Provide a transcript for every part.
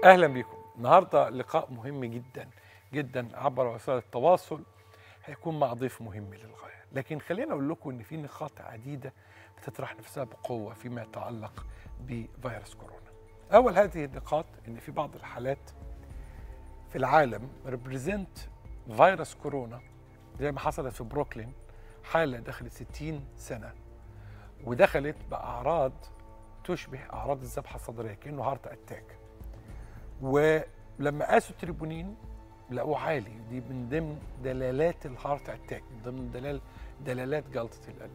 اهلا بكم النهارده لقاء مهم جدا جدا عبر وسائل التواصل هيكون مع ضيف مهم للغايه لكن خلينا اقول لكم ان في نقاط عديده بتطرح نفسها بقوه فيما يتعلق بفيروس كورونا اول هذه النقاط ان في بعض الحالات في العالم ريبريزنت فيروس كورونا زي ما حصلت في بروكلين حاله دخلت 60 سنه ودخلت باعراض تشبه اعراض الذبحه الصدريه كانه هارت اتاك ولما قاسوا التريبونين لقوه عالي دي من ضمن دلالات الهارت اتاك من ضمن دلال دلالات جلطه القلب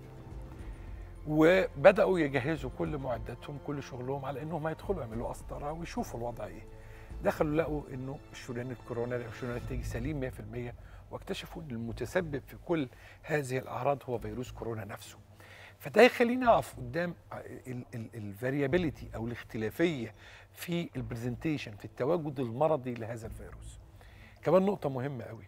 وبداوا يجهزوا كل معداتهم كل شغلهم على انهم هيدخلوا يعملوا قسطره ويشوفوا الوضع ايه دخلوا لقوا انه الشريان الكوروناري او الشريان التاجي سليم 100% واكتشفوا ان المتسبب في كل هذه الاعراض هو فيروس كورونا نفسه فده يخلينا نقف قدام الفاريابيليتي او الاختلافيه في البرزنتيشن في التواجد المرضي لهذا الفيروس كمان نقطه مهمه قوي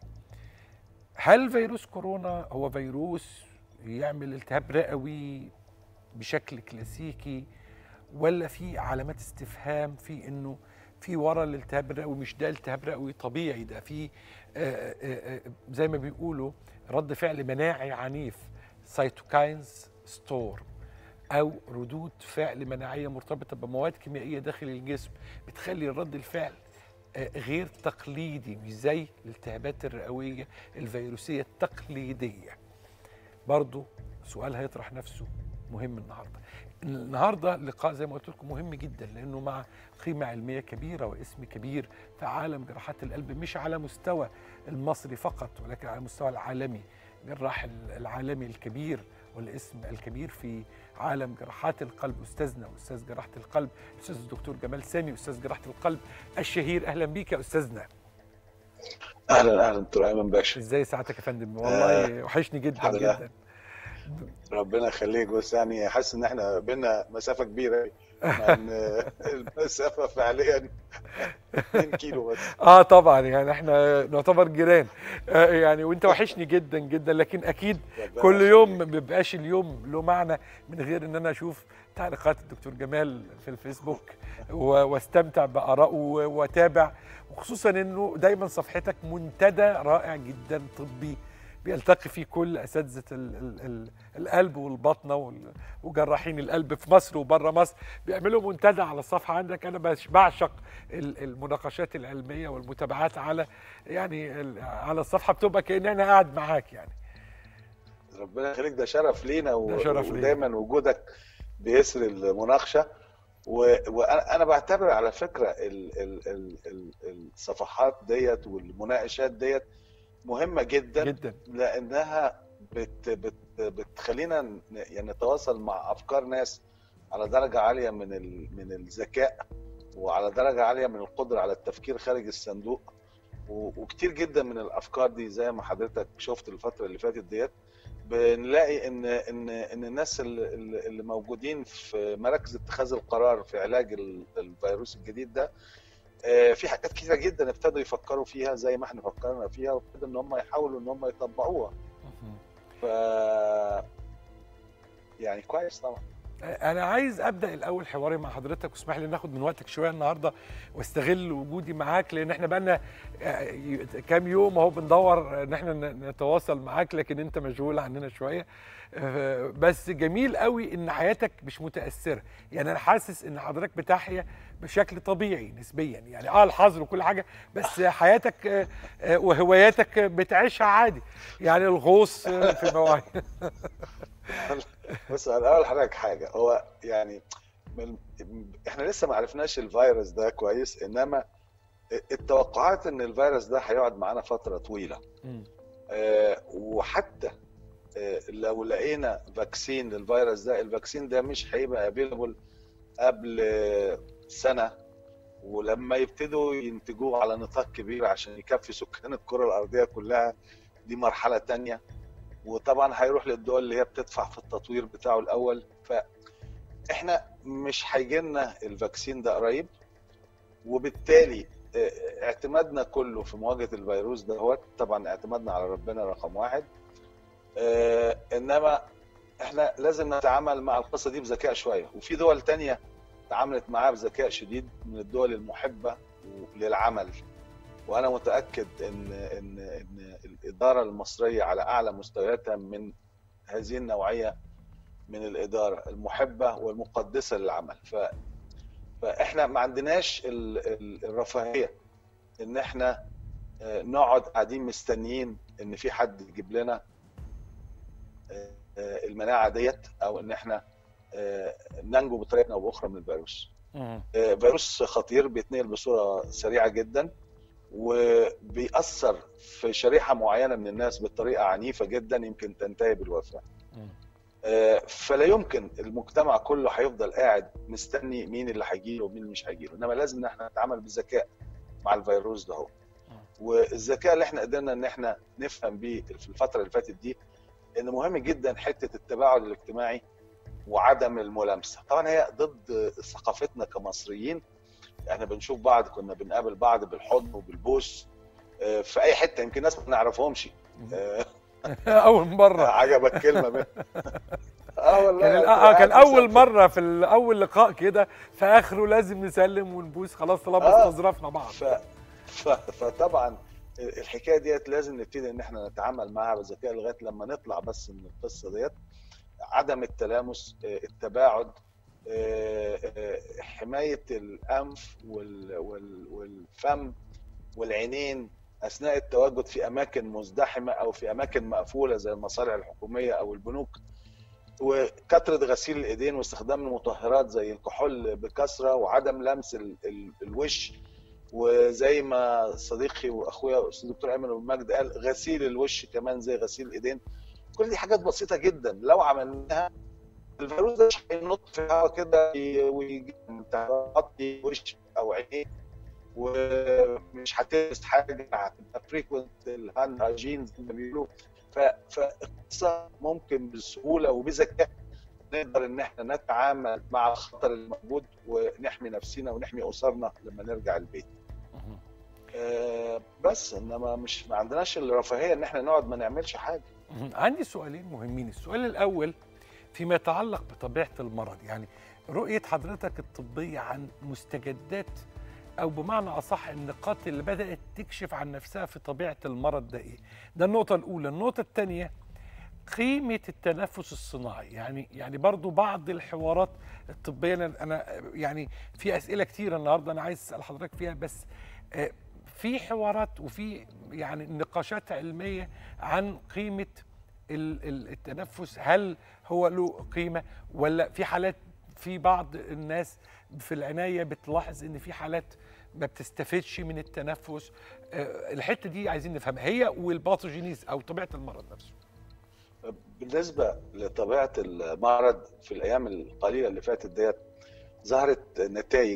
هل فيروس كورونا هو فيروس يعمل التهاب رئوي بشكل كلاسيكي ولا في علامات استفهام في انه في ورا الالتهاب الرئوي مش ده التهاب رئوي طبيعي ده في زي ما بيقولوا رد فعل مناعي عنيف سيتوكاينز ستور او ردود فعل مناعيه مرتبطه بمواد كيميائيه داخل الجسم بتخلي رد الفعل غير تقليدي مش زي الالتهابات الرئويه الفيروسيه التقليديه برضو سؤال هيطرح نفسه مهم النهارده النهارده لقاء زي ما قلت لكم مهم جدا لانه مع قيمه علميه كبيره واسم كبير في عالم جراحات القلب مش على مستوى المصري فقط ولكن على المستوى العالمي جراح العالمي الكبير والاسم الكبير في عالم جراحات القلب استاذنا واستاذ جراحه القلب الاستاذ الدكتور جمال سامي استاذ جراحه القلب الشهير اهلا بيك يا استاذنا اهلا اهلا دكتور ايمن باشا ازاي سعادتك يا فندم والله آه وحشني جدا جدا ربنا يخليك بس يعني حاسس ان احنا بينا مسافه كبيره مع ان المسافه فعليا 2 كيلو بس اه طبعا يعني احنا نعتبر جيران آه يعني وانت وحشني جدا جدا لكن اكيد كل يوم ما بيبقاش اليوم له معنى من غير ان انا اشوف تعليقات الدكتور جمال في الفيسبوك واستمتع بارائه واتابع وخصوصا انه دايما صفحتك منتدى رائع جدا طبي بيلتقي فيه كل اساتذه القلب والبطنه وجراحين القلب في مصر وبره مصر بيعملوا منتدى على الصفحه عندك انا بعشق المناقشات العلميه والمتابعات على يعني على الصفحه بتبقى كان انا قاعد معاك يعني ربنا يخليك ده شرف لينا و... ده شرف ودايما لينا. وجودك بيسري المناقشه و... وانا بعتبر على فكره ال... ال... ال... الصفحات ديت والمناقشات ديت مهمه جدا جدا لانها بت بت بتخلينا يعني نتواصل مع افكار ناس على درجه عاليه من ال من الذكاء وعلى درجه عاليه من القدره على التفكير خارج الصندوق وكتير جدا من الافكار دي زي ما حضرتك شفت الفتره اللي فاتت ديت بنلاقي ان ان ان الناس اللي, اللي موجودين في مراكز اتخاذ القرار في علاج الفيروس الجديد ده في حاجات كتيره جدا ابتدوا يفكروا فيها زي ما احنا فكرنا فيها وابتدوا ان هم يحاولوا ان هم يطبقوها ف يعني كويس طبعا انا عايز ابدا الاول حواري مع حضرتك واسمح لي ناخد من وقتك شويه النهارده واستغل وجودي معاك لان احنا بقالنا كام يوم اهو بندور ان احنا نتواصل معاك لكن انت مشغول عننا شويه بس جميل قوي ان حياتك مش متاثره يعني انا حاسس ان حضرتك بتحيا بشكل طبيعي نسبيا يعني اه الحظر وكل حاجه بس حياتك وهواياتك بتعيشها عادي يعني الغوص في مواعيد بص انا اقول لحضرتك حاجه هو يعني من احنا لسه ما عرفناش الفيروس ده كويس انما التوقعات ان الفيروس ده هيقعد معانا فتره طويله آه وحتى آه لو لقينا فاكسين للفيروس ده الفاكسين ده مش هيبقى افيلبل قبل سنه ولما يبتدوا ينتجوه على نطاق كبير عشان يكفي سكان الكره الارضيه كلها دي مرحله تانية وطبعا هيروح للدول اللي هي بتدفع في التطوير بتاعه الاول فاحنا مش هيجي لنا الفاكسين ده قريب وبالتالي اعتمادنا كله في مواجهه الفيروس ده هو طبعا اعتمادنا على ربنا رقم واحد انما احنا لازم نتعامل مع القصه دي بذكاء شويه وفي دول تانية تعاملت معاه بذكاء شديد من الدول المحبه للعمل وانا متاكد ان ان ان الاداره المصريه على اعلى مستوياتها من هذه النوعيه من الاداره المحبه والمقدسه للعمل ف فاحنا ما عندناش الرفاهيه ان احنا نقعد قاعدين مستنيين ان في حد يجيب لنا المناعه ديت او ان احنا ننجو بطريقه او باخرى من الفيروس. فيروس خطير بيتنقل بصوره سريعه جدا وبيأثر في شريحه معينه من الناس بطريقه عنيفه جدا يمكن تنتهي بالوفاه. فلا يمكن المجتمع كله هيفضل قاعد مستني مين اللي هيجيله ومين اللي مش هيجيله، انما لازم ان احنا نتعامل بذكاء مع الفيروس ده هو. والذكاء اللي احنا قدرنا ان احنا نفهم بيه في الفتره اللي فاتت دي ان مهم جدا حته التباعد الاجتماعي وعدم الملامسه طبعا هي ضد ثقافتنا كمصريين احنا بنشوف بعض كنا بنقابل بعض بالحضن وبالبوس في اي حته يمكن ناس ما نعرفهمش اول مره عجبك كلمه منها اه والله كان, آه كان اول مره في اول لقاء كده في اخره لازم نسلم ونبوس خلاص طالما آه استظرفنا بعض ف... ف... فطبعا الحكايه ديت لازم نبتدي ان احنا نتعامل معها بذكاء لغايه لما نطلع بس من القصه ديت عدم التلامس التباعد حمايه الانف والفم والعينين اثناء التواجد في اماكن مزدحمه او في اماكن مقفوله زي المصالح الحكوميه او البنوك وكثره غسيل الايدين واستخدام المطهرات زي الكحول بكثره وعدم لمس الوش وزي ما صديقي واخويا الاستاذ الدكتور ايمن ابو المجد قال غسيل الوش كمان زي غسيل الايدين كل دي حاجات بسيطه جدا لو عملناها الفيروس ده مش هينط في الهواء كده ويجي تغطي وش او عينيه ومش هتلبس حاجه هتبقى فريكونت الهاند هايجين زي ما بيقولوا فالقصه ممكن بسهوله وبذكاء نقدر ان احنا نتعامل مع الخطر الموجود ونحمي نفسنا ونحمي اسرنا لما نرجع البيت. آه بس انما مش ما عندناش الرفاهيه ان احنا نقعد ما نعملش حاجه. عندي سؤالين مهمين، السؤال الاول فيما يتعلق بطبيعه المرض، يعني رؤيه حضرتك الطبيه عن مستجدات او بمعنى اصح النقاط اللي بدات تكشف عن نفسها في طبيعه المرض ده ايه؟ ده النقطه الاولى، النقطه الثانيه قيمة التنفس الصناعي يعني يعني برضو بعض الحوارات الطبية أنا يعني في أسئلة كتيرة النهاردة أنا عايز أسأل حضرتك فيها بس في حوارات وفي يعني نقاشات علمية عن قيمة التنفس هل هو له قيمة ولا في حالات في بعض الناس في العناية بتلاحظ إن في حالات ما بتستفدش من التنفس الحتة دي عايزين نفهمها هي والباثوجينيز أو طبيعة المرض نفسه بالنسبة لطبيعة المعرض في الأيام القليلة اللي فاتت ديت ظهرت نتائج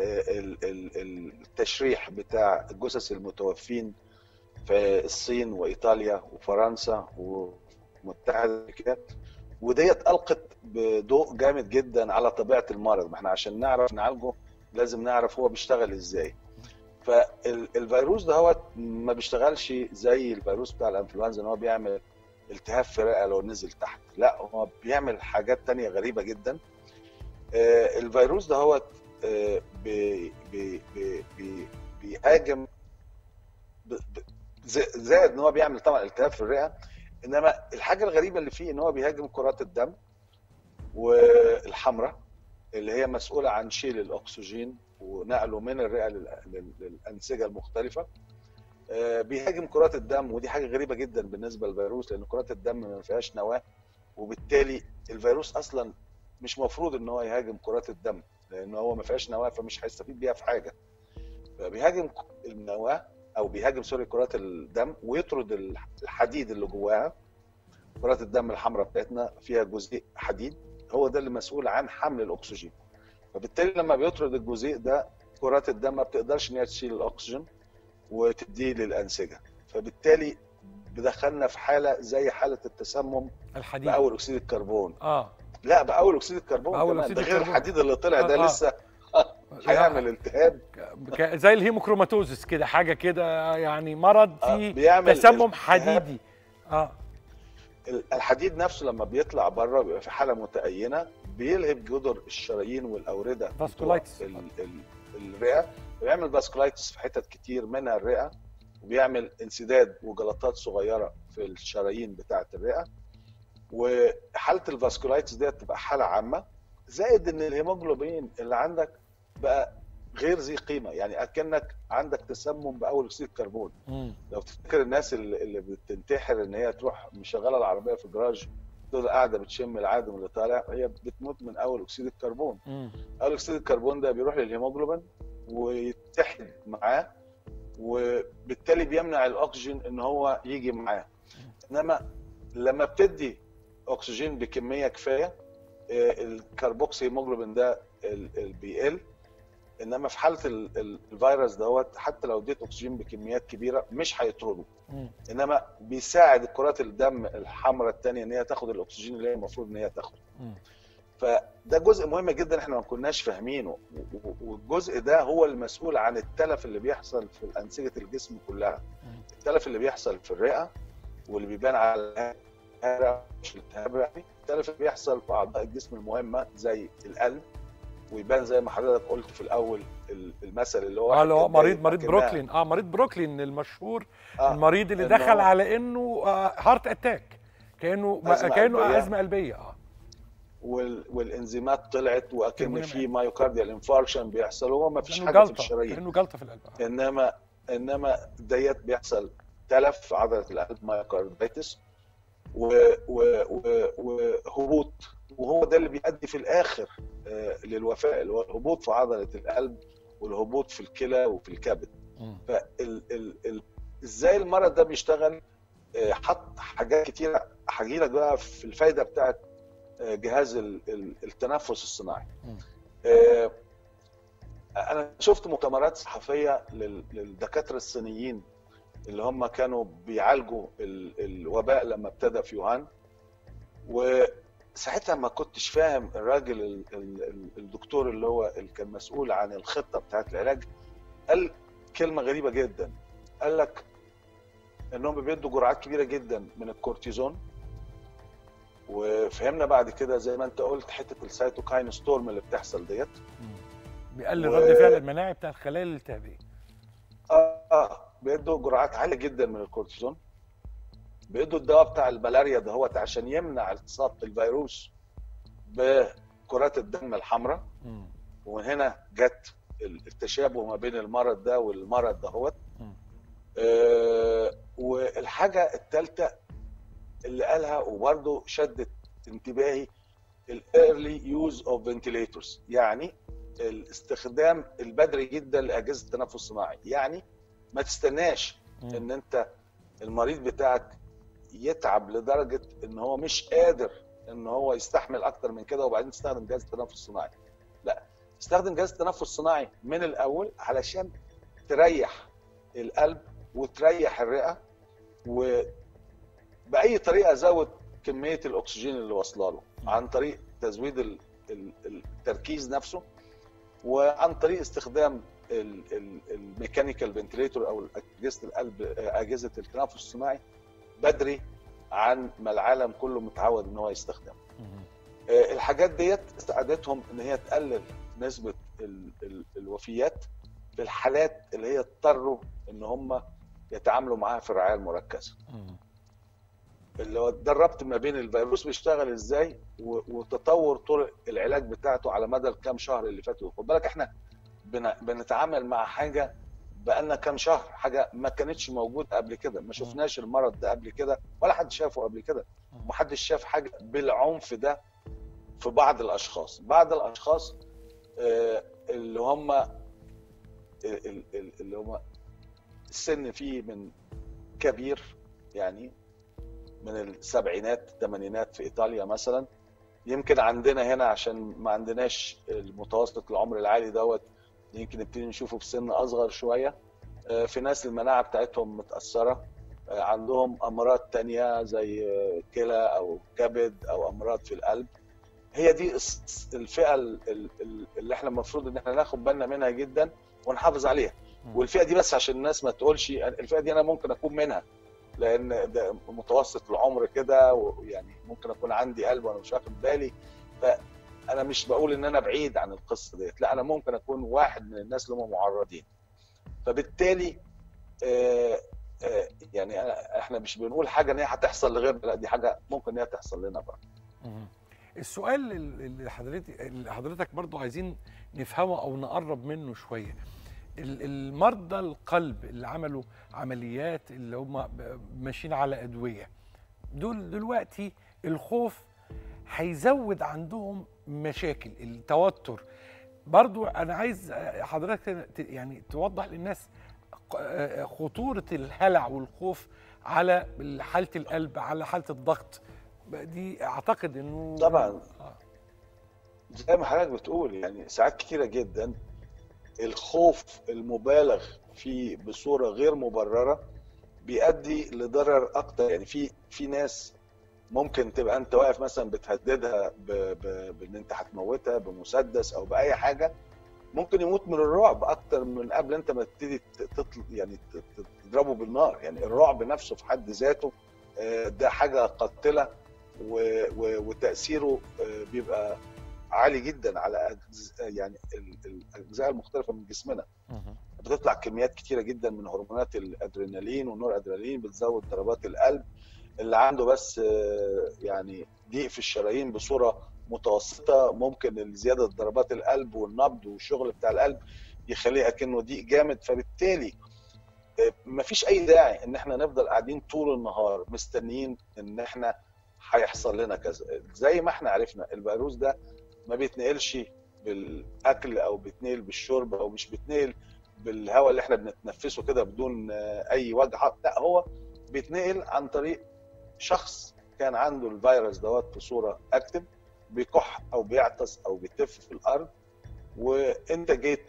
التشريح بتاع جثث المتوفين في الصين وإيطاليا وفرنسا ومتحدة كده وديت ألقت بضوء جامد جدا على طبيعة المرض ما احنا عشان نعرف نعالجه لازم نعرف هو بيشتغل ازاي فالفيروس ده هو ما بيشتغلش زي الفيروس بتاع الانفلونزا ان هو بيعمل التهاب في الرئه لو نزل تحت لا هو بيعمل حاجات تانية غريبه جدا آه الفيروس ده هو آه بي بي بي بي بيهاجم زائد ان هو بيعمل طبعا التهاب في الرئه انما الحاجه الغريبه اللي فيه ان هو بيهاجم كرات الدم والحمراء اللي هي مسؤوله عن شيل الاكسجين ونقله من الرئه للانسجه المختلفه بيهاجم كرات الدم ودي حاجه غريبه جدا بالنسبه للفيروس لان كرات الدم ما فيهاش نواه وبالتالي الفيروس اصلا مش مفروض ان هو يهاجم كرات الدم لان هو ما فيهاش نواه فمش هيستفيد بيها في حاجه فبيهاجم النواه او بيهاجم سوري كرات الدم ويطرد الحديد اللي جواها كرات الدم الحمراء بتاعتنا فيها جزيء حديد هو ده اللي مسؤول عن حمل الاكسجين فبالتالي لما بيطرد الجزيء ده كرات الدم ما بتقدرش ان هي تشيل الاكسجين وتديه للانسجه فبالتالي بدخلنا في حاله زي حاله التسمم الحديد باول اكسيد الكربون اه لا باول اكسيد الكربون بأول كمان أكسيد ده غير الكربون. الحديد اللي طلع ده آه، آه. لسه هيعمل التهاب ك- زي الهيموكروماتوزس كده حاجه كده يعني مرض آه، فيه بيعمل تسمم التهاب. حديدي اه الحديد نفسه لما بيطلع بره بيبقى في حاله متأينه بيلهب جدر الشرايين والاورده بتوع Vasculitis. ال- ال- الرئه بيعمل فاسكولايتس في حتت كتير منها الرئه وبيعمل انسداد وجلطات صغيره في الشرايين بتاعه الرئه وحاله الفاسكولايتس ديت تبقى حاله عامه زائد ان الهيموجلوبين اللي عندك بقى غير ذي قيمه يعني اكنك عندك تسمم باول اكسيد الكربون مم. لو تفتكر الناس اللي اللي بتنتحر ان هي تروح مشغله العربيه في الجراج تفضل قاعده بتشم العادم اللي طالع هي بتموت من اول اكسيد الكربون مم. اول اكسيد الكربون ده بيروح للهيموجلوبين ويتحد معاه وبالتالي بيمنع الاكسجين ان هو يجي معاه انما لما بتدي اكسجين بكميه كفايه آه، الكربوكسي هيموجلوبين ده ال- ال- بيقل انما في حاله ال- ال- الفيروس دوت حتى لو اديت اكسجين بكميات كبيره مش هيطرده مم. انما بيساعد كرات الدم الحمراء الثانيه ان هي تاخد الاكسجين اللي هي المفروض ان هي تاخده مم. فده جزء مهم جدا احنا ما كناش فاهمينه و- و- والجزء ده هو المسؤول عن التلف اللي بيحصل في انسجه الجسم كلها مم. التلف اللي بيحصل في الرئه واللي بيبان على الهرة مش الالتهاب الرئوي التلف اللي بيحصل في اعضاء الجسم المهمه زي القلب ويبان زي ما حضرتك قلت في الاول ال- المثل اللي هو اه اللي هو واحد مريض جاي مريض كأنها- بروكلين اه مريض بروكلين المشهور آه، المريض اللي إن دخل هو- على انه هارت اتاك كانه ما- أزمة كانه قلبية. ازمه قلبيه اه وال- والانزيمات طلعت واكن المهم في مايوكارديال انفاركشن بيحصل وهو ما فيش كانه حاجه في جلطه الشرايين كانه جلطه في القلب آه. انما انما ديت بيحصل تلف في عضله القلب مايوكارديتس و- و- و- وهبوط وهو ده اللي بيؤدي في الاخر آه، للوفاه اللي هو الهبوط في عضله القلب والهبوط في الكلى وفي الكبد مم. فال ال ال ازاي المرض ده بيشتغل آه، حط حاجات كتيره هجي لك بقى في الفايده بتاعت آه، جهاز ال- ال- التنفس الصناعي مم. آه، انا شفت مؤتمرات صحفيه لل- للدكاتره الصينيين اللي هم كانوا بيعالجوا ال- الوباء لما ابتدى في يوهان وساعتها ما كنتش فاهم الراجل ال- ال- ال- الدكتور اللي هو اللي كان مسؤول عن الخطه بتاعت العلاج قال كلمه غريبه جدا قال لك انهم بيدوا جرعات كبيره جدا من الكورتيزون وفهمنا بعد كده زي ما انت قلت حته السيتوكاين ستورم اللي بتحصل ديت مم. بيقلل و- رد فعل المناعي بتاع الخلايا الالتهابيه اه اه بيدوا جرعات عاليه جدا من الكورتيزون بيدوا الدواء بتاع الملاريا دهوت عشان يمنع التصاق الفيروس بكرات الدم الحمراء مم. ومن هنا جت التشابه ما بين المرض ده والمرض دهوت مم. آه والحاجه الثالثه اللي قالها وبرضه شدت انتباهي الايرلي يوز اوف فنتيليتورز يعني الاستخدام البدري جدا لاجهزه التنفس الصناعي يعني ما تستناش مم. ان انت المريض بتاعك يتعب لدرجه ان هو مش قادر ان هو يستحمل اكتر من كده وبعدين تستخدم جهاز التنفس الصناعي لا استخدم جهاز التنفس الصناعي من الاول علشان تريح القلب وتريح الرئه وباي طريقه زود كميه الاكسجين اللي واصله له عن طريق تزويد ال- ال- التركيز نفسه وعن طريق استخدام ال- ال- الميكانيكال فنتليتور او اجهزه القلب اجهزه التنفس الصناعي بدري عن ما العالم كله متعود ان هو يستخدمه. مم. آه، الحاجات ديت استعادتهم ان هي تقلل نسبه ال- ال- الوفيات في الحالات اللي هي اضطروا ان هم يتعاملوا معاها في الرعايه المركزه. مم. اللي هو ده الربط ما بين الفيروس بيشتغل ازاي و- وتطور طرق العلاج بتاعته على مدى الكام شهر اللي فاتوا خد بالك احنا بن- بنتعامل مع حاجه بقالنا كام شهر حاجه ما كانتش موجوده قبل كده ما شفناش المرض ده قبل كده ولا حد شافه قبل كده محدش شاف حاجه بالعنف ده في بعض الاشخاص بعض الاشخاص آه، اللي هم ال- ال- اللي هم السن فيه من كبير يعني من السبعينات الثمانينات في ايطاليا مثلا يمكن عندنا هنا عشان ما عندناش المتوسط العمر العالي دوت يمكن نبتدي نشوفه في سن اصغر شويه آه، في ناس المناعه بتاعتهم متاثره آه، عندهم امراض تانية زي آه، كلى او كبد او امراض في القلب هي دي الس- الفئه ال- ال- ال- اللي احنا المفروض ان احنا ناخد بالنا منها جدا ونحافظ عليها مم. والفئه دي بس عشان الناس ما تقولش الفئه دي انا ممكن اكون منها لان ده متوسط العمر كده ويعني ممكن اكون عندي قلب وانا مش واخد بالي انا مش بقول ان انا بعيد عن القصه ديت لا انا ممكن اكون واحد من الناس اللي هم معرضين فبالتالي آه، آه، يعني أنا احنا مش بنقول حاجه ان هي هتحصل لغيرنا لا دي حاجه ممكن ان هي تحصل لنا بقى السؤال اللي حضرتك اللي حضرتك برضو عايزين نفهمه او نقرب منه شويه ال- المرضى القلب اللي عملوا عمليات اللي هم ب- ماشيين على ادويه دول دلوقتي الخوف هيزود عندهم مشاكل التوتر برضو انا عايز حضرتك ت- يعني توضح للناس ق- خطوره الهلع والخوف على حاله القلب على حاله الضغط دي اعتقد انه طبعاً. آه. زي ما حضرتك بتقول يعني ساعات كتيره جدا الخوف المبالغ فيه بصوره غير مبرره بيؤدي لضرر اكتر يعني في في ناس ممكن تبقى انت واقف مثلا بتهددها ب... ب... بان انت هتموتها بمسدس او باي حاجه ممكن يموت من الرعب اكتر من قبل انت ما تبتدي تطل يعني ت- ت- تضربه بالنار يعني الرعب نفسه في حد ذاته آه، ده حاجه قاتله و... و... وتاثيره آه، بيبقى عالي جدا على أجز... يعني ال- الاجزاء المختلفه من جسمنا مهم. بتطلع كميات كتيره جدا من هرمونات الادرينالين والنور ادرينالين بتزود ضربات القلب اللي عنده بس آه، يعني ضيق في الشرايين بصوره متوسطه ممكن زياده ضربات القلب والنبض والشغل بتاع القلب يخليه اكنه ضيق جامد فبالتالي آه، مفيش اي داعي ان احنا نفضل قاعدين طول النهار مستنيين ان احنا هيحصل لنا كذا زي ما احنا عرفنا الفيروس ده ما بيتنقلش بالاكل او بيتنقل بالشرب او مش بيتنقل بالهواء اللي احنا بنتنفسه كده بدون آه، اي وجع لا هو بيتنقل عن طريق شخص كان عنده الفيروس دوت في صوره اكتف بيكح او بيعطس او بيتف في الارض وانت جيت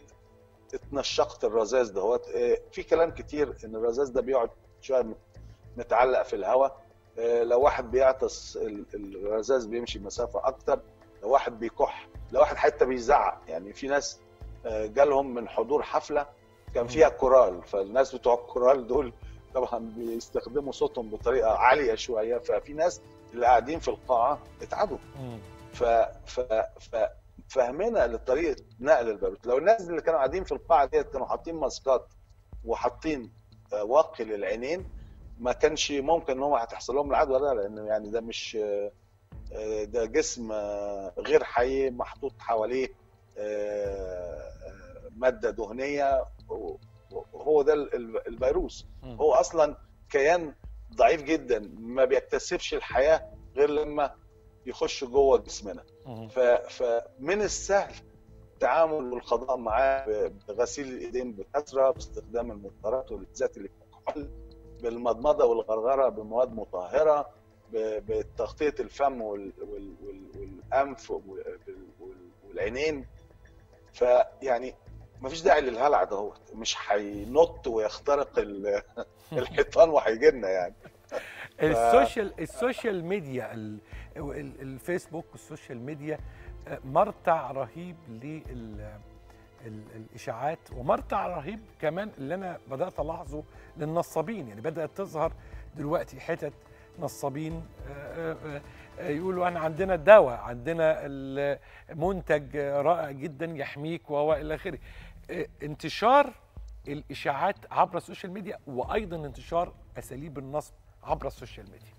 اتنشقت الرذاذ دوت آه، في كلام كتير ان الرذاذ ده بيقعد شويه مت- متعلق في الهواء آه، لو واحد بيعطس ال- الرذاذ بيمشي مسافه اكتر لو واحد بيكح لو واحد حتى بيزعق يعني في ناس آه، جالهم من حضور حفله كان فيها كورال فالناس بتوع الكورال دول طبعا بيستخدموا صوتهم بطريقه عاليه شويه ففي ناس اللي قاعدين في القاعه اتعبوا مم. ف ف ف فهمنا لطريقه نقل الفيروس لو الناس اللي كانوا قاعدين في القاعه ديت كانوا حاطين ماسكات وحاطين آه، واقي للعينين ما كانش ممكن ان هو هتحصل لهم العدوى ده لان يعني ده مش آه، آه، ده جسم آه، غير حي محطوط حواليه آه، آه، ماده دهنيه وهو ده ال- ال- الفيروس مم. هو اصلا كيان ضعيف جدا ما بيكتسبش الحياه غير لما يخش جوه جسمنا مم. ف- فمن السهل التعامل والقضاء معاه ب- بغسيل الايدين بكثره باستخدام المطهرات والذات الكحول بالمضمضه والغرغره بمواد مطهره ب- بتغطيه الفم وال- وال- وال- والانف وال- وال- والعينين فيعني مفيش داعي للهلع دهوت مش هينط ويخترق ال- الحيطان وهيجي لنا يعني السوشيال السوشيال ميديا ال- ال- الفيسبوك والسوشيال ميديا آه، مرتع رهيب للاشاعات ومرتع رهيب كمان اللي انا بدات الاحظه للنصابين يعني بدات تظهر دلوقتي حتت نصابين آه، آه، آه، يقولوا انا عندنا دواء عندنا ال- منتج رائع جدا يحميك وهو الى اخره آه، انتشار الاشاعات عبر السوشيال ميديا وايضا انتشار اساليب النصب عبر السوشيال ميديا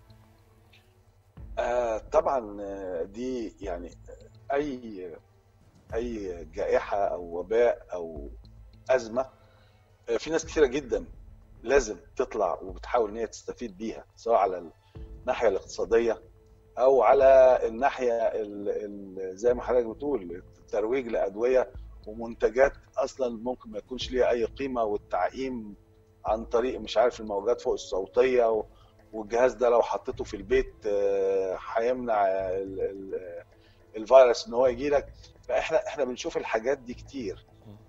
آه طبعا آه، دي يعني آه، اي اي جائحه او وباء او ازمه آه، في ناس كثيره جدا لازم تطلع وبتحاول ان هي تستفيد بيها سواء على الناحيه الاقتصاديه او على الناحيه ال ال زي ما حضرتك بتقول الترويج لادويه ومنتجات اصلا ممكن ما يكونش ليها اي قيمه والتعقيم عن طريق مش عارف الموجات فوق الصوتيه و- والجهاز ده لو حطيته في البيت آه، هيمنع ال- ال- الفيروس ان هو يجي لك فاحنا احنا بنشوف الحاجات دي كتير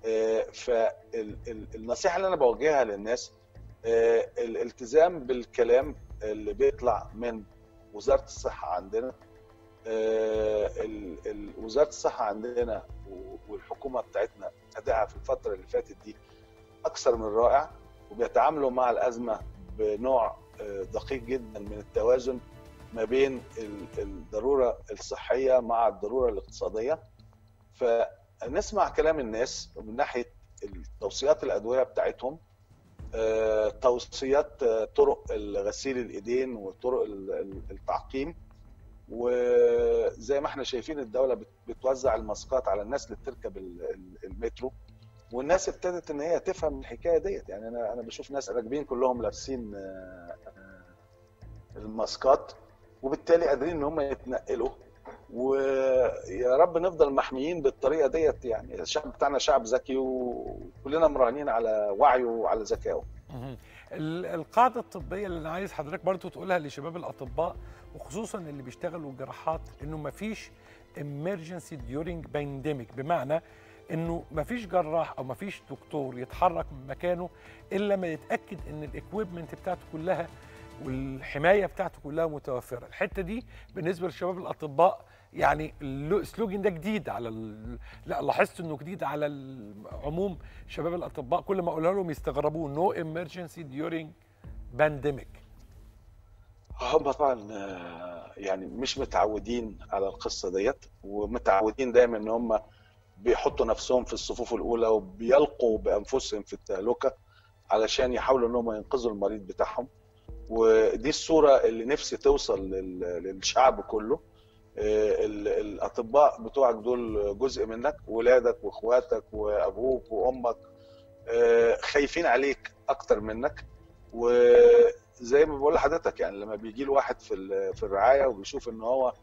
فالنصيحه اللي انا بوجهها للناس آه، الالتزام بالكلام اللي بيطلع من وزاره الصحه عندنا آه، ال- ال- وزاره الصحه عندنا و- والحكومه بتاعتنا ادائها في الفتره اللي فاتت دي اكثر من رائع وبيتعاملوا مع الازمه بنوع آه، دقيق جدا من التوازن ما بين الضروره الصحيه مع الضروره الاقتصاديه فنسمع كلام الناس من ناحيه توصيات الادويه بتاعتهم توصيات طرق غسيل الايدين وطرق التعقيم وزي ما احنا شايفين الدوله بتوزع الماسكات على الناس اللي بتركب المترو والناس ابتدت ان هي تفهم الحكايه ديت يعني انا انا بشوف ناس راكبين كلهم لابسين الماسكات وبالتالي قادرين ان هم يتنقلوا ويا رب نفضل محميين بالطريقه ديت يعني الشعب بتاعنا شعب ذكي وكلنا مراهنين على وعيه وعلى ذكائه. القاعده الطبيه اللي انا عايز حضرتك برضو تقولها لشباب الاطباء وخصوصا اللي بيشتغلوا جراحات انه ما فيش emergency during pandemic بمعنى انه ما فيش جراح او ما فيش دكتور يتحرك من مكانه الا ما يتاكد ان الاكويبمنت بتاعته كلها والحمايه بتاعته كلها متوفره الحته دي بالنسبه لشباب الاطباء يعني السلوجن ده جديد على ال... لا لاحظت انه جديد على عموم شباب الاطباء كل ما اقولها لهم يستغربوه نو ايمرجنسي ديورينج بانديميك هم طبعا يعني مش متعودين على القصه ديت ومتعودين دايما ان هم بيحطوا نفسهم في الصفوف الاولى وبيلقوا بانفسهم في التهلكه علشان يحاولوا ان هم ينقذوا المريض بتاعهم ودي الصوره اللي نفسي توصل للشعب كله الاطباء بتوعك دول جزء منك ولادك واخواتك وابوك وامك خايفين عليك اكتر منك وزي ما بقول لحضرتك يعني لما بيجي له واحد في في الرعايه وبيشوف ان هو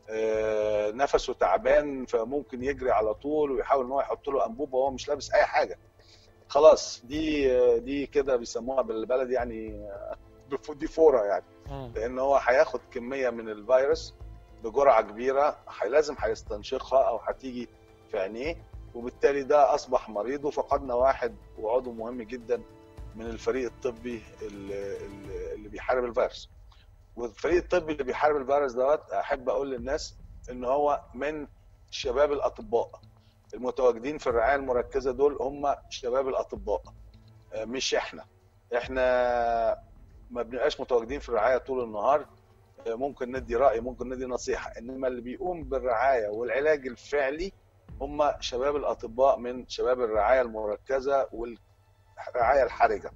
نفسه تعبان فممكن يجري على طول ويحاول ان هو يحط له انبوبه وهو مش لابس اي حاجه خلاص دي دي كده بيسموها بالبلد يعني دي فوره يعني لان هو هياخد كميه من الفيروس بجرعه كبيره لازم هيستنشقها او هتيجي في عينيه وبالتالي ده اصبح مريض وفقدنا واحد وعضو مهم جدا من الفريق الطبي اللي, اللي بيحارب الفيروس والفريق الطبي اللي بيحارب الفيروس دوت احب اقول للناس ان هو من شباب الاطباء المتواجدين في الرعايه المركزه دول هم شباب الاطباء مش احنا احنا ما بنبقاش متواجدين في الرعايه طول النهار ممكن ندي راي ممكن ندي نصيحه انما اللي بيقوم بالرعايه والعلاج الفعلي هم شباب الاطباء من شباب الرعايه المركزه والرعايه الحرجه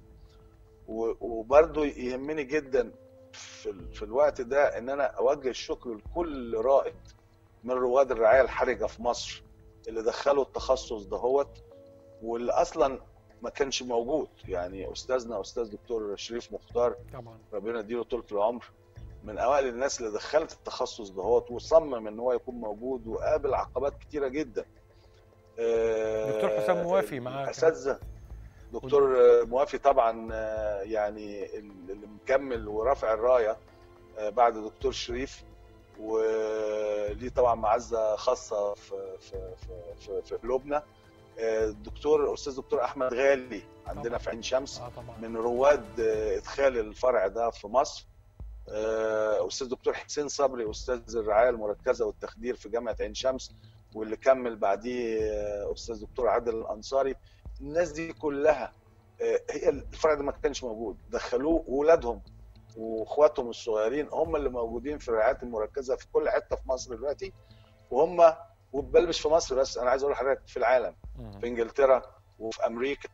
وبرضه يهمني جدا في, في الوقت ده ان انا اوجه الشكر لكل رائد من رواد الرعايه الحرجه في مصر اللي دخلوا التخصص دهوت واللي اصلا ما كانش موجود يعني استاذنا استاذ دكتور شريف مختار طبعا ربنا يديله طول العمر من اوائل الناس اللي دخلت التخصص دهوت وصمم ان هو يكون موجود وقابل عقبات كتيره جدا دكتور حسام موافي معاك اساتذه دكتور موافي طبعا يعني اللي مكمل ورافع الرايه بعد دكتور شريف وليه طبعا معزه خاصه في في في, في قلوبنا الدكتور استاذ دكتور احمد غالي عندنا طبعا. في عين شمس آه طبعا. من رواد ادخال الفرع ده في مصر استاذ دكتور حسين صبري استاذ الرعايه المركزه والتخدير في جامعه عين شمس واللي كمل بعديه استاذ دكتور عادل الانصاري الناس دي كلها هي الفرع ده ما كانش موجود دخلوه ولادهم واخواتهم الصغيرين هم اللي موجودين في الرعايات المركزه في كل حته في مصر دلوقتي وهم وبل مش في مصر بس انا عايز اقول لحضرتك في العالم في انجلترا وفي امريكا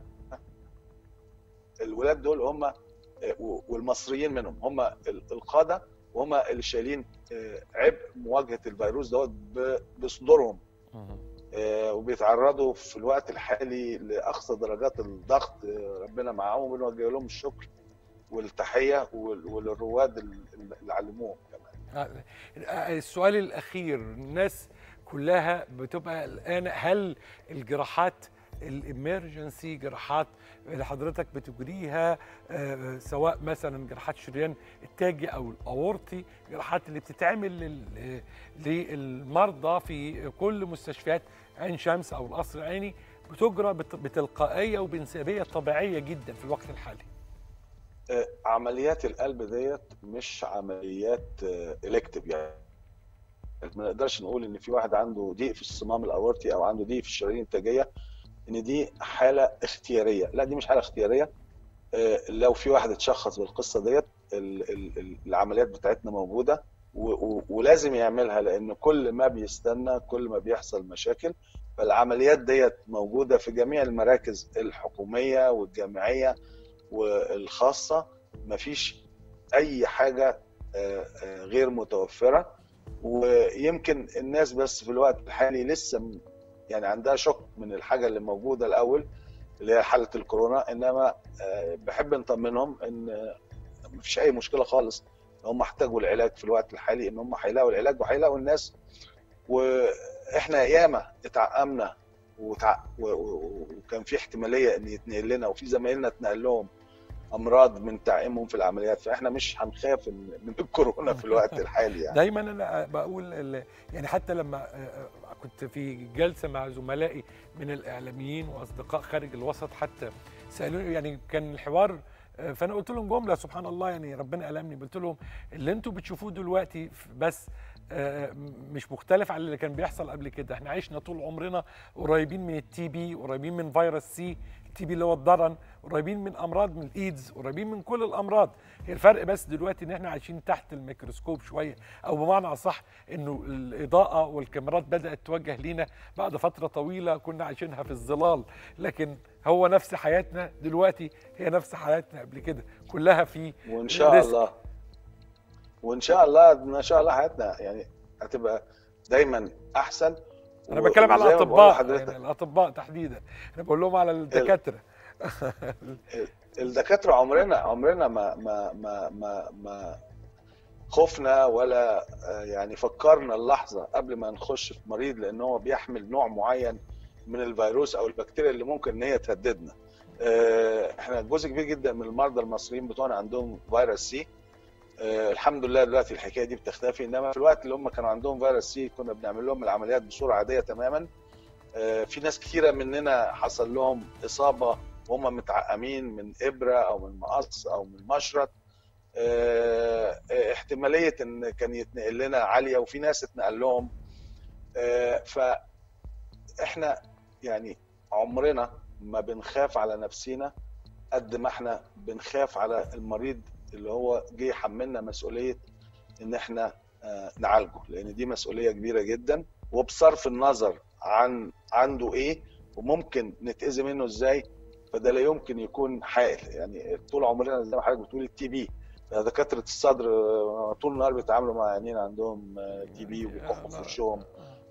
الولاد دول هم والمصريين منهم هم القاده وهم اللي شايلين عبء مواجهه الفيروس دوت بصدورهم وبيتعرضوا في الوقت الحالي لاقصى درجات الضغط ربنا معاهم وبنوجه لهم الشكر والتحيه وللرواد اللي علموهم كمان السؤال الاخير الناس كلها بتبقى الان هل الجراحات الامرجنسي جراحات اللي حضرتك بتجريها آه سواء مثلا جراحات شريان التاجي او الاورطي جراحات اللي بتتعمل للمرضى في كل مستشفيات عين شمس او القصر العيني بتجرى بتلقائيه وبانسيابيه طبيعيه جدا في الوقت الحالي آه عمليات القلب ديت مش عمليات الكتيف يعني ما نقدرش نقول ان في واحد عنده ضيق في الصمام الاورطي او عنده ضيق في الشرايين التاجيه ان دي حاله اختياريه لا دي مش حاله اختياريه لو في واحد اتشخص بالقصه ديت ال ال العمليات بتاعتنا موجوده ولازم يعملها لان كل ما بيستنى كل ما بيحصل مشاكل فالعمليات ديت موجوده في جميع المراكز الحكوميه والجامعيه والخاصه مفيش اي حاجه غير متوفره ويمكن الناس بس في الوقت الحالي لسه يعني عندها شك من الحاجه اللي موجوده الاول اللي هي حاله الكورونا انما بحب نطمنهم ان مفيش اي مشكله خالص هم احتاجوا العلاج في الوقت الحالي ان هم هيلاقوا العلاج وهيلاقوا الناس واحنا ياما اتعقمنا وتع... و... و... وكان في احتماليه ان يتنقل لنا وفي زمايلنا اتنقل لهم امراض من تعقيمهم في العمليات فاحنا مش هنخاف من الكورونا في الوقت الحالي يعني دايما انا بقول يعني حتى لما كنت في جلسه مع زملائي من الاعلاميين واصدقاء خارج الوسط حتى سالوني يعني كان الحوار فانا قلت لهم جمله سبحان الله يعني ربنا المني قلت لهم اللي انتم بتشوفوه دلوقتي بس مش مختلف عن اللي كان بيحصل قبل كده احنا عشنا طول عمرنا قريبين من التي بي قريبين من فيروس سي التي بي اللي هو الضرن قريبين من امراض من الايدز قريبين من كل الامراض هي الفرق بس دلوقتي ان احنا عايشين تحت الميكروسكوب شويه او بمعنى اصح انه الاضاءه والكاميرات بدات توجه لينا بعد فتره طويله كنا عايشينها في الظلال لكن هو نفس حياتنا دلوقتي هي نفس حياتنا قبل كده كلها في وان شاء رزق. الله وان شاء الله ان شاء الله حياتنا يعني هتبقى دايما احسن انا بتكلم على الاطباء يعني الاطباء تحديدا انا بقول لهم على الدكاتره الدكاتره عمرنا عمرنا ما ما ما ما, ما خفنا ولا يعني فكرنا اللحظه قبل ما نخش في مريض لان هو بيحمل نوع معين من الفيروس او البكتيريا اللي ممكن ان هي تهددنا احنا جزء كبير جدا من المرضى المصريين بتوعنا عندهم فيروس سي أه الحمد لله دلوقتي الحكايه دي بتختفي انما في الوقت اللي هم كانوا عندهم فيروس سي كنا بنعمل لهم العمليات بصوره عاديه تماما أه في ناس كثيره مننا حصل لهم اصابه وهم متعقمين من ابره او من مقص او من مشرط أه احتماليه ان كان يتنقل لنا عاليه وفي ناس اتنقل لهم فاحنا يعني عمرنا ما بنخاف على نفسينا قد ما احنا بنخاف على المريض اللي هو جه يحملنا مسؤوليه ان احنا نعالجه لان دي مسؤوليه كبيره جدا وبصرف النظر عن عنده ايه وممكن نتاذي منه ازاي فده لا يمكن يكون حائل يعني طول عمرنا زي ما حضرتك بتقول التي بي دكاتره الصدر طول النهار بيتعاملوا مع عيانين عندهم تي بي وبيكحوا في وشهم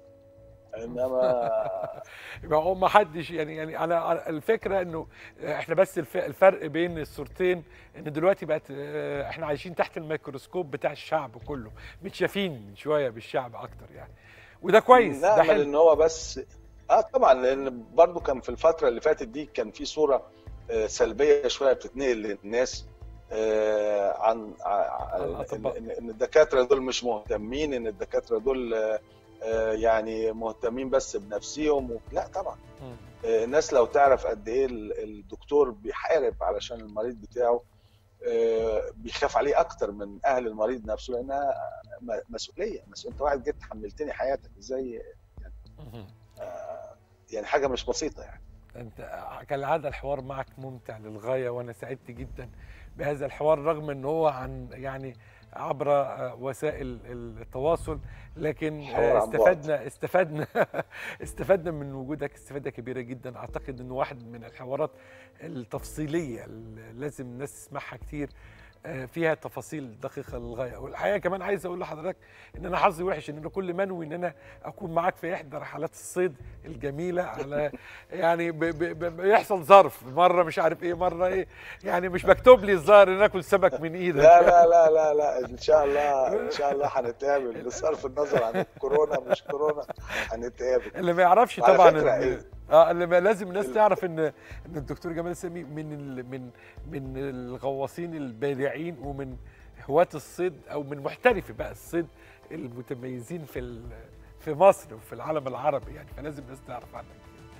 انما يبقى هو ما حدش يعني يعني على الفكره انه احنا بس الفرق بين الصورتين ان دلوقتي بقت احنا عايشين تحت الميكروسكوب بتاع الشعب كله متشافين من شويه بالشعب اكتر يعني وده كويس ده حلو ان هو بس اه طبعا لان برضو كان في الفتره اللي فاتت دي كان في صوره سلبيه شويه بتتنقل للناس آه عن, عن ان الدكاتره دول مش مهتمين ان الدكاتره دول آه يعني مهتمين بس بنفسهم و... لا طبعا آه الناس لو تعرف قد ايه الدكتور بيحارب علشان المريض بتاعه بيخاف عليه اكتر من اهل المريض نفسه لانها مسؤوليه مسؤوليه انت واحد جيت حملتني حياتك ازاي يعني يعني حاجه مش بسيطه يعني انت كالعاده الحوار معك ممتع للغايه وانا سعدت جدا بهذا الحوار رغم ان هو عن يعني عبر وسائل التواصل لكن استفدنا استفدنا استفدنا من وجودك استفاده كبيره جدا اعتقد انه واحد من الحوارات التفصيليه اللي لازم الناس تسمعها كتير فيها تفاصيل دقيقه للغايه والحقيقه كمان عايز اقول لحضرتك ان انا حظي وحش ان انا كل منوي ان انا اكون معاك في احدى رحلات الصيد الجميله على يعني بيحصل ظرف مره مش عارف ايه مره ايه يعني مش مكتوب لي الظاهر ان اكل سمك من ايدك لا لا لا لا لا ان شاء الله ان شاء الله هنتقابل بصرف النظر عن الكورونا مش كورونا هنتقابل اللي ما يعرفش طبعا اه اللي لازم الناس تعرف ان ان الدكتور جمال سامي من ال من من الغواصين البارعين ومن هواة الصيد او من محترفي بقى الصيد المتميزين في في مصر وفي العالم العربي يعني فلازم الناس تعرف عنك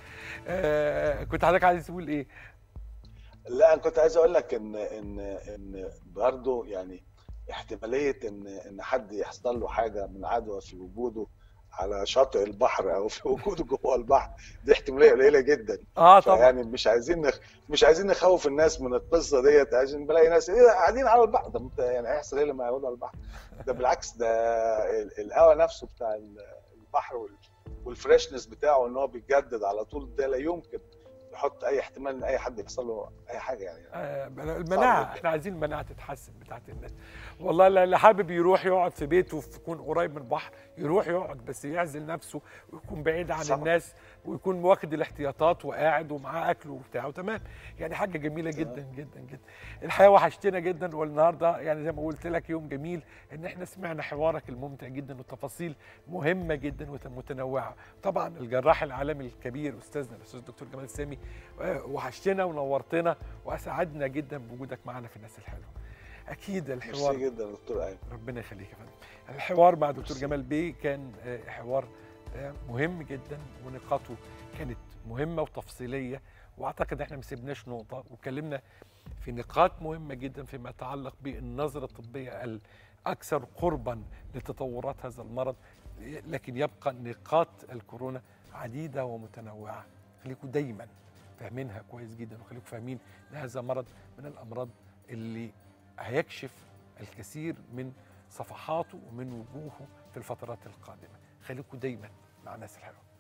آه كنت حضرتك عايز تقول ايه؟ لا انا كنت عايز اقول لك ان ان ان برضه يعني احتماليه ان ان حد يحصل له حاجه من عدوى في وجوده على شاطئ البحر او في وجوده جوه البحر دي احتماليه قليله جدا اه طبعا يعني مش عايزين نخ... مش عايزين نخوف الناس من القصه ديت عشان بلاقي ناس ايه ده قاعدين على البحر طب انت يعني هيحصل ايه لما يقعدوا على البحر ده بالعكس ده ال- الهواء نفسه بتاع ال- البحر وال... والفريشنس بتاعه ان هو بيتجدد على طول ده لا يمكن يحط اي احتمال ان اي حد يحصل له اي حاجه يعني آه، المناعه جدا. احنا عايزين المناعه تتحسن بتاعت الناس والله اللي حابب يروح يقعد في بيته في- يكون قريب من البحر يروح يقعد بس يعزل نفسه ويكون بعيد عن صح. الناس ويكون واخد الاحتياطات وقاعد ومعاه اكله وبتاعه تمام يعني حاجه جميله تمام. جدا جدا جدا الحقيقه وحشتنا جدا والنهارده يعني زي ما قلت لك يوم جميل ان احنا سمعنا حوارك الممتع جدا وتفاصيل مهمه جدا ومتنوعه طبعا الجراح العالمي الكبير استاذنا الاستاذ الدكتور جمال السامي آه، وحشتنا ونورتنا واسعدنا جدا بوجودك معنا في الناس الحلوه اكيد ميرسي الحوار جدا يا دكتور ايمن ربنا يخليك يا فندم الحوار مع دكتور جمال بيه كان آه، حوار آه، مهم جدا ونقاطه كانت مهمه وتفصيليه واعتقد احنا ما سيبناش نقطه واتكلمنا في نقاط مهمه جدا فيما يتعلق بالنظره الطبيه الاكثر قربا لتطورات هذا المرض لكن يبقى نقاط الكورونا عديده ومتنوعه خليكم دايما فاهمينها كويس جدا وخليكم فاهمين ان هذا مرض من الامراض اللي هيكشف الكثير من صفحاته ومن وجوهه في الفترات القادمه خليكم دايما مع الناس الحلوه